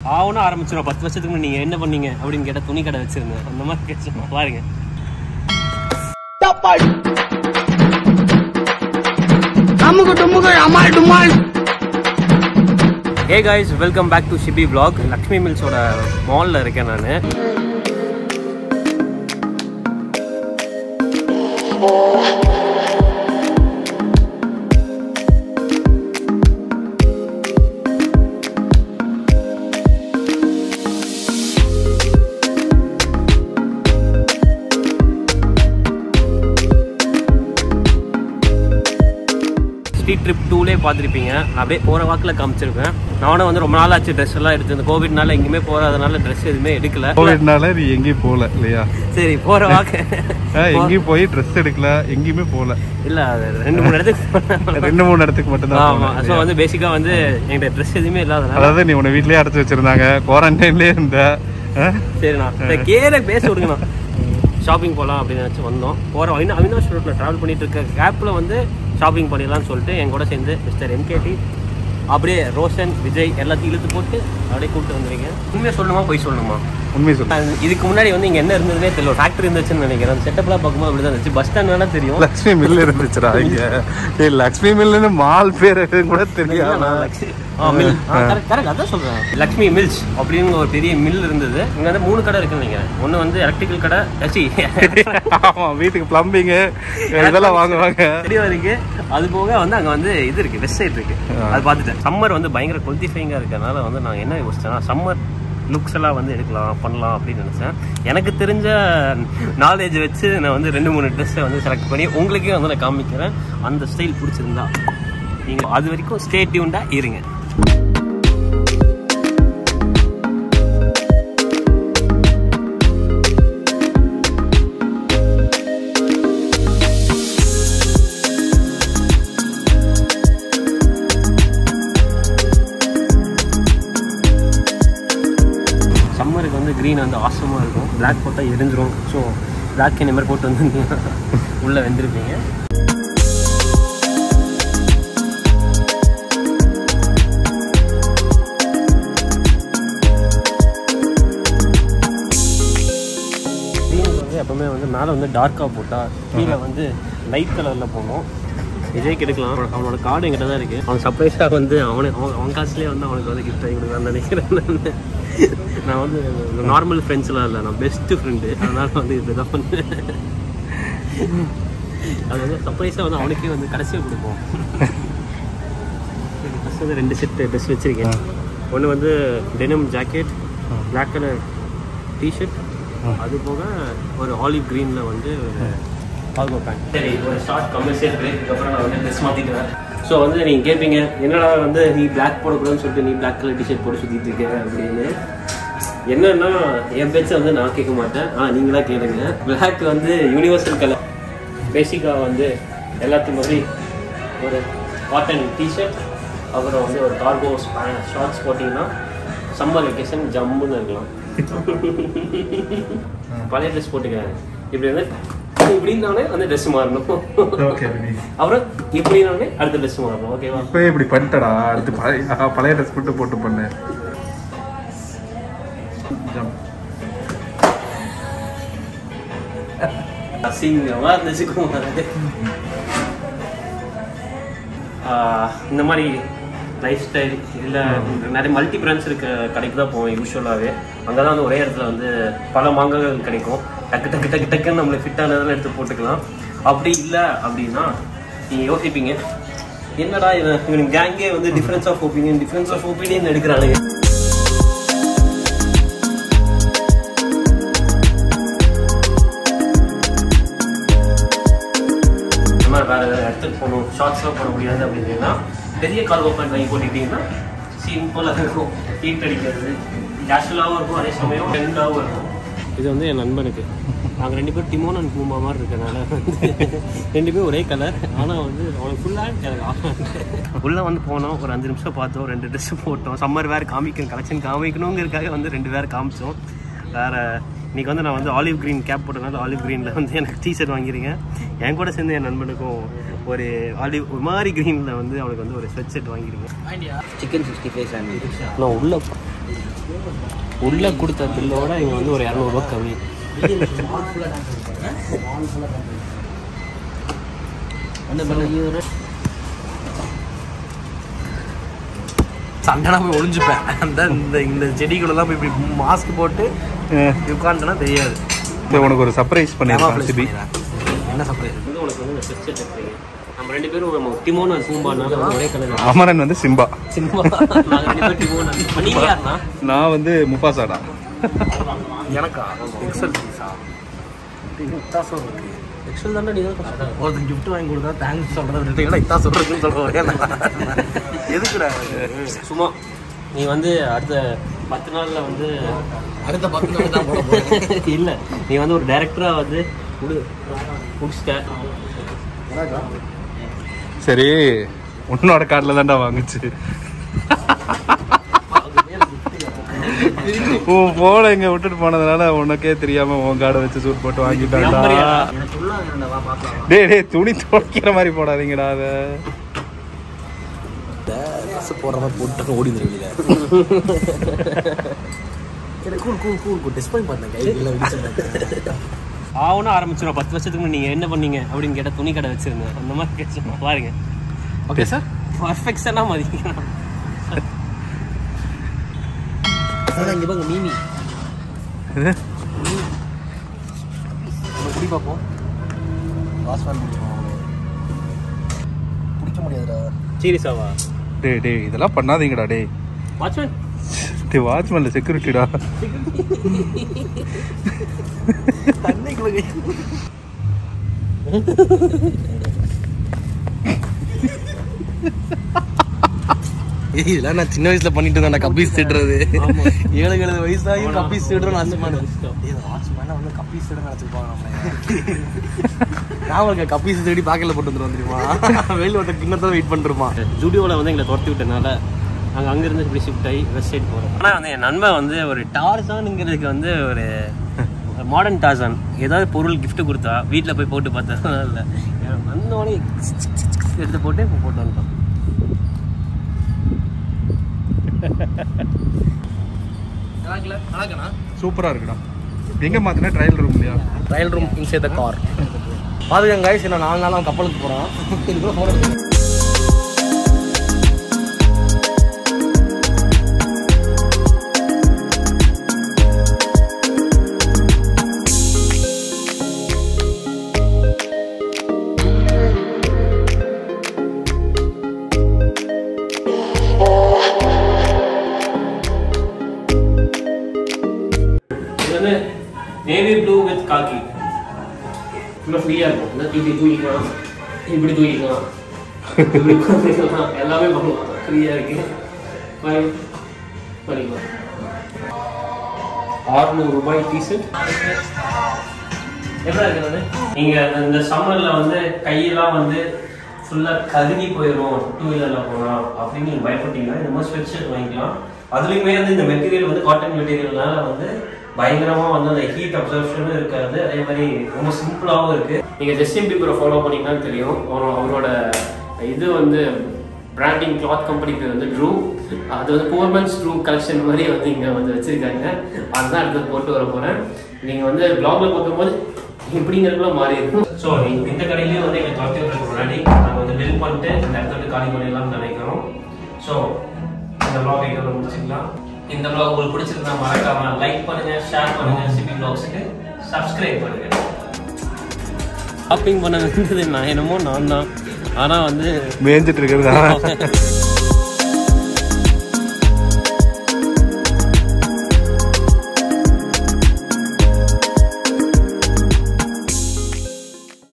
ஆவுனா ஆரம்பிச்சிடும் பத்து வருஷத்துக்கு முன்னாடி நீங்க என்ன பண்ணீங்க அப்படின்னு கேட்டா துணி கடை வச்சிருந்தேன் அந்த மாதிரி கேட்டு பாருங்க அமுகு டுமுகு அமால் டுமால் hey guys welcome back to Shibi vlog Lakshmi மில்ஸோட மாலில் இருக்கேன் நான் ஸ்ட்ரீட் ட்ரிப் டூலே பார்த்துருப்பீங்க நான் அப்படியே போகிற வாக்கில் காமிச்சிருப்பேன் நானும் வந்து ரொம்ப நாள் ஆச்சு ட்ரெஸ் எல்லாம் எடுத்து இந்த கோவிட்னால எங்கேயுமே போகாதனால ட்ரெஸ் எதுவுமே எடுக்கல கோவிட்னால நீ எங்கேயும் போகல இல்லையா சரி போகிற வாக்கு ஆ, எங்கேயும் போய் ட்ரெஸ் எடுக்கல எங்கேயுமே போகல இல்லை அது ரெண்டு மூணு இடத்துக்கு ரெண்டு மூணு இடத்துக்கு மட்டும்தான் ஆமாம் போனேன். ஸோ வந்து பேசிக்காக வந்து என்கிட்ட ட்ரெஸ் எதுவுமே இல்லாதனால அதாவது நீ உன்னை வீட்லயே அடைச்சு வச்சிருந்தாங்க குவாரண்டைன்லயே இருந்த ஆ? சரிண்ணா இந்த கேர பேச விடுங்கண்ணா ஷாப்பிங் போகலாம் அப்படின்னு நினச்சி வந்தோம் போகிற அவினா அவினாஷ் ரோட்டில் ட்ராவல் பண்ணிட்டு இருக்க கேப்பில் வந்து ஷாப்பிங் பண்ணிடலாம்னு சொல்லிட்டு என் கூட சேர்ந்து மிஸ்டர் எம்கேடி அப்படியே ரோஷன் விஜய் எல்லாத்தையும் இழுத்து போட்டு அப்படியே கூப்பிட்டு வந்துருங்க உண்மையாக சொல்லணுமா போய் சொல்லணுமா உண்மையை சொல்லு அது இதுக்கு முன்னாடி வந்து இங்கே என்ன இருந்ததுனே தெரியல ஃபேக்ட்ரி இருந்துச்சுன்னு நினைக்கிறேன் அந்த செட்டப்லாம் பார்க்கும்போது அப்படி தான் இருந்துச்சு பஸ் ஸ்டாண்ட் வேணா தெரியும் லக்ஷ்மி மில் இருந்துச்சுடா இங்க ஏய் லக்ஷ்மி மில்லுன்னு மால் பேர் கூட தெரியாது நான் லக்ஷ்மி- ஆ, மில். ஆ, correct, correct, அதான் சொல்றேன். லக்ஷ்மி மில்ஸ் அப்படின்னு ஒரு பெரிய மில் இருந்தது இங்க வந்து மூணு கடை இருக்குன்னு நினைக்கிறேன் ஒண்ணு வந்து எலக்ட்ரிக்கல் கடை சி ஆமா வீட்டுக்கு பிளம்பிங் இதெல்லாம் வாங்குவாங்க தெரிய இருக்கு அது போக வந்து அங்க வந்து இது இருக்கு வெஸ்ட் சைட் இருக்கு அது பார்த்துட்டேன் சம்மர் வந்து பயங்கர கொல்திஃபைங்கா இருக்கனால வந்து நான் என்ன யோசிச்சேன்னா சம்மர் லுக்ஸ் எல்லாம் வந்து எடுக்கலாம் பண்ணலாம் அப்படின்னு நினைச்சேன் எனக்கு தெரிஞ்ச நாலேஜ் வச்சு நான் வந்து ரெண்டு மூணு ட்ரெஸ்ஸை வந்து செலக்ட் பண்ணி உங்களுக்கே வந்து நான் காமிக்கிறேன் அந்த ஸ்டைல் பிடிச்சிருந்தா நீங்க அது வரைக்கும் ஸ்டே டியூண்டா இருங்க சம்மருக்கு வந்து க்ரீன் வந்து ஆசமாக இருக்கும் பிளாக் போட்டால் எரிஞ்சிரும் ஸோ பிளாக் இந்த மாதிரி போட்டு வந்து உள்ளே வெந்திருப்பீங்க க்ரீன் வந்து எப்பவுமே வந்து மேலே வந்து டார்க்காக போட்டால் கீழே வந்து லைட் கலரில் போகணும் விஜய்க்கு எடுக்கலாம் அவனோட- அவனோட கார்டு எங்கிட்ட தான் இருக்குது அவன் சர்ப்ரைஸாக வந்து அவனு அவன் அவன் காசுலேயே வந்து அவனுக்கு வந்து கிஃப்ட் வாங்கி கொடுக்கலாம்னு நினைக்கிறேன் நானு. நான் வந்து நார்மல் ஃப்ரெண்ட்ஸ்லாம் இல்லை நான் பெஸ்ட்டு ஃப்ரெண்டு அதனால் வந்து இப்படி தான் வந்து அது வந்து சர்ப்ரைஸாக வந்து அவனுக்கே வந்து கடைசியாக கொடுப்போம் ஃபஸ்ட் வந்து ரெண்டு செட் ட்ரெஸ் வச்சுருக்கேன் ஒன்று வந்து denim jacket black colour T-shirt அது போக ஒரு ஆலிவ் க்ரீனில் வந்து ஒரு கால்கோ பேண்ட் சரி ஒரு ஷார்ட் கமர்ஷியல் பிரேக்கு அப்புறம் நான் வந்து ட்ரெஸ் மாற்றிக்கிறேன் ஸோ வந்து நீங்கள் கேட்பீங்க என்னடா வந்து நீ பிளாக் போடக்கூடாதுன்னு சொல்லிட்டு நீ பிளாக் கலர் டிஷர்ட் போட்டு சுற்றிட்டு இருக்க அப்படின்னு என்னன்னா என் பேச்சை வந்து நான் கேட்க மாட்டேன் ஆ நீங்களா கேளுங்க பிளாக் வந்து யூனிவர்சல் கலர் பேசிக்காக வந்து எல்லாத்துக்கும் மாதிரி ஒரு காட்டன் டிஷர்ட் அப்புறம் வந்து ஒரு கார்கோ ஷார்ட்ஸ் போட்டிங்கன்னா சம்மர் வெக்கேஷன் ஜம்முன்னு இருக்கலாம் பழைய ட்ரெஸ் போட்டுக்கிறேன் இப்படி வந்து இப்படின்னாலே அந்த ட்ரெஸ் மாறணும் ஓகே அப்புறம் இப்படின்னாலே அடுத்த ட்ரெஸ் மாறணும் ஓகேவா இப்போ இப்படி பண்ணிட்டடா அடுத்து பழைய பழைய ட்ரெஸ் மட்டும் போட்டு பண்ணு Jump. அசிங்கமாக இருந்துச்சுக்கோங்க ஆஹ் இந்த மாதிரி லைஃப் ஸ்டைல் இல்லை நிறைய மல்டி பிரான்ச் இருக்க கடைக்கு தான் போவேன் யூஸ்வலாகவே அங்கே தான் வந்து ஒரே இடத்துல வந்து பல மாங்காய்கள் கிடைக்கும் டக்கு டக்கு டக்கு டக்குன்னு நம்மளுக்கு ஃபிட் ஆனதெல்லாம் எடுத்து போட்டுக்கலாம் அப்படி இல்லை அப்படின்னா நீங்கள் யோசிப்பீங்க என்னடா இவன் இவனுக்கு கேங்கே வந்து difference of opinion difference of opinion எடுக்கிறானுங்க நம்ம வேற வேற இடத்துக்கு போகணும் ஷார்ட்ஸ்லாம் போட முடியாது அப்படின்னா பெரிய கார்கோ பேண்ட் வாங்கி போட்டுக்கிட்டீங்கன்னா சிம்பிளாக இருக்கும் ஹீட் அடிக்கிறது கேஷுவலாகவும் இருக்கும் அதே சமயம் ட்ரெண்டாகவும் இருக்கும் இது வந்து என் நண்பனுக்கு நாங்கள் ரெண்டு பேரும் டிமோன் அண்ட் பூமா மாதிரி இருக்கனால வந்து ரெண்டு பேரும் ஒரே கலர் ஆனால் வந்து அவனுக்கு ஃபுல்லாக எனக்கு உள்ளே வந்து போனோம் ஒரு அஞ்சு நிமிஷம் பார்த்தோம் ரெண்டு ட்ரெஸ் போட்டோம் சம்மர் வேறு காமிக்கணும் கலெக்ஷன் காமிக்கணுங்கிறதுக்காக வந்து ரெண்டு வேறு காமிச்சோம் வேறு இன்னைக்கு வந்து நான் வந்து ஆலிவ் க்ரீன் கேப் போட்டனால ஆலிவ் க்ரீனில் வந்து எனக்கு டிஷர்ட் வாங்கியிருக்கேன் என் கூட சேர்ந்து என் நண்பனுக்கும் ஒரு ஆலிவ் ஒரு மாதிரி க்ரீனில் வந்து அவனுக்கு வந்து ஒரு ஸ்வெட் ஷர்ட் வாங்கியிருக்கேன் சிக்கன் சிக்ஸ்டி ஃபைவ் சாண்ட்விச் நான் உள்ள உள்ளே கொடுத்த பில்லோட இங்கே வந்து ஒரு இரநூறுவா கம்மி சண்டை போய் ஒளிஞ்சுப்பேன் அந்த இந்த இந்த செடிகளெல்லாம் போய் இப்படி மாஸ்க் போட்டு உட்காந்துனா தெரியாது இது உனக்கு ஒரு சர்ப்ரைஸ் பண்ணிருக்கான் Camouflage சிபி பண்ணிடுறேன். என்ன சர்ப்ரைஸ் வந்து உனக்கு வந்து இந்த செட் எடுத்துறீங்க நம்ம ரெண்டு பேரும் நம்ம டிமோன் சூம்பானால வந்து ஒரே கலர் அமரன் வந்து சிம்பா சினிமா நாங்கள் ரெண்டு பேரும் டிமோன் நீங்க யாருண்ணா நான் வந்து முஃபாசாடா எனக்கா எக்ஸல் பீஸா வித்தியாசம் இருக்கு எக்ஸல் தானே நீ தான் ஒருத்தன் கிஃப்ட் வாங்கி கொடுத்தா தேங்க்ஸ் சொல்றது இல்லை இதான் சொல்றதுன்னு சொல்றேன் எதுக்குடா சும்மா நீ வந்து அடுத்த பத்து நாள்ல வந்து அடுத்த பத்து நாள் தான் போட போறேன் இல்ல நீ வந்து ஒரு டைரக்டரா வந்து முடி முடிச்சிட்ட சரி உன்னோட கார்டில் தான்டா வாங்குச்சு உன் போன இங்க விட்டுட்டு போனதுனால உனக்கே தெரியாம உன் கார்டை வச்சு சூட் போட்டு வாங்கிட்டான்டா நம்புறியாடா? எனக்கு ஃபுல்லாக வேண்டாம் பார்க்கலாம் டேய் டேய் துணி துவைக்கிற மாதிரி போடாதீங்கடா அதை ட்ரெஸ் போடுற மாதிரி போட்டு ஓடி வெளியில எனக்கு cool cool cool cool test பண்ணி பார்த்தேன் கை இல்லை விடிச்சு ஆவுன்னு ஆரம்பிச்சிடும் பத்து வருஷத்துக்கு முன்னாடி நீங்க என்ன பண்ணீங்க அப்படின்னு கேட்ட துணி கடை வச்சிருந்தேன் அந்த மாதிரி கேட்டு பாருங்க ஓகே சார் பர்ஃபெக்ஷனா மதிக்கணும் அதான் இங்கே பாருங்க மீமி இது? நம்ம குடி பார்ப்போம் வாஸ்வான் பிடிக்க முடியாதுடா சீரியஸாவா டேய் டேய் இதெல்லாம் பண்ணாதீங்கடா டேய் வாட்ச்மேன் டேய் வாட்ச்மேன்ல செக்யூரிட்டிடா தண்ணிக்குள்ள ஏய் இதெல்லாம் நான் சின்ன வயசுல பண்ணிட்டு இருந்தேன் கப்பீஸ் திட்டுறது ஆமா. ஏழு எழுபது வயசாயும் ஆமா. கப்பீஸ் திடுறோம் வாட்ச்மேன் நான் இஷ்டம். வாட்ச்மேனா வந்து கப்பீஸ் திட நினைச்சிருப்பாங்க நம்மள நான் இருக்க கப்பீஸ் தேடி பாக்கெட்ல போட்டு வந்துருவோம் தெரியுமா வெளியில ஒருத்தர் கிண்ணத்தோட வெயிட் பண்ணிருப்பான் ஜூடியோவில் வந்து எங்களை துரத்தி விட்டனால நாங்கள் அங்கேருந்து இப்படி ஷிஃப்ட் ஆகி வெஸ்ட் சைடு போகிறோம் ஆனால் வந்து என் நண்பன் வந்து ஒரு டார்சானுங்கிறதுக்கு வந்து ஒரு மாடர்ன் டார்சான் ஏதாவது பொருள் gift கொடுத்தா வீட்டில் போய் போட்டு பார்த்தா இல்லை வந்தோடனே எடுத்து போட்டு இப்போ போட்டு வந்துட்டோம் சூப்பரா இருக்குடா எங்க மாத்தினா ட்ரையல் ரூம் இல்லையா trial room inside the car பாத்துக்கங்க guys இன்னும் நாலு நாள் அவன் கப்பலுக்கு போறான் இதுக்குள்ள போறது இது வந்து நேவி ப்ளூ வித் காக்கி ரொம்ப ஃப்ரீயாக இருக்கும் இந்த தூக்கி தூக்கிக்கலாம் இப்படி தூக்கிக்கலாம் இப்படி உட்காந்துக்கலாம் எல்லாமே பண்ணலாம் ஃப்ரீயாக இருக்கு ஃபைன் பண்ணிக்கலாம் ஆறுநூறு ரூபாய் டிஷர்ட் எப்படி இருக்கிறது நீங்கள் இந்த சம்மரில் வந்து கையெல்லாம் வந்து ஃபுல்லாக கருகி போயிடும் டூ வீலரில் போகலாம் அப்படின்னு நீங்கள் பயப்பட்டீங்கன்னா இந்த மாதிரி ஸ்வெட் ஷர்ட் வாங்கிக்கலாம் அதுலேயுமே வந்து இந்த மெட்டீரியல் வந்து காட்டன் மெட்டீரியல்னால வந்து பயங்கரமாக வந்து அந்த ஹீட் அப்சர்ப்ஷனும் இருக்காது அதே மாதிரி ரொம்ப சிம்பிளாகவும் இருக்குது நீங்கள் ஜஸ்டின் பீப்பரை ஃபாலோ பண்ணீங்கன்னா தெரியும் அவரோ- அவரோட இது வந்து பிராண்டிங் கிளாத் கம்பெனி பேர் வந்து ட்ரூ அது வந்து போர்மன்ஸ் ட்ரூ கலெக்ஷன் மாதிரி வந்து இங்கே வந்து வச்சுருக்காங்க அதுதான் அடுத்தது போட்டு வர போகிறேன் நீங்கள் வந்து பிளாக்ல பார்க்கும்போது இப்படிங்கிறதுக்குள்ள மாறி இருக்கும் ஸோ இந்த கடையிலேயே வந்து எங்களுக்கு துரத்தி விடுறதுக்கு முன்னாடி நாங்கள் வந்து பில் பண்ணிட்டு இந்த இடத்த விட்டு காலி பண்ணிடலாம்னு நினைக்கிறோம் ஸோ இந்த பிளாக் இதோட முடிச்சுக்கலாம் இந்த பிளாக் உங்களுக்கு பிடிச்சிருந்தா மறக்காம லைக் பண்ணுங்க ஷேர் பண்ணுங்க சிபி பிளாக்ஸுக்கு சப்ஸ்கிரைப் பண்ணுங்க ஷாப்பிங் பண்ண வேண்டியது நான் என்னமோ நான் தான் ஆனால் வந்து மேய்ஞ்சிட்டு இருக்கிறதா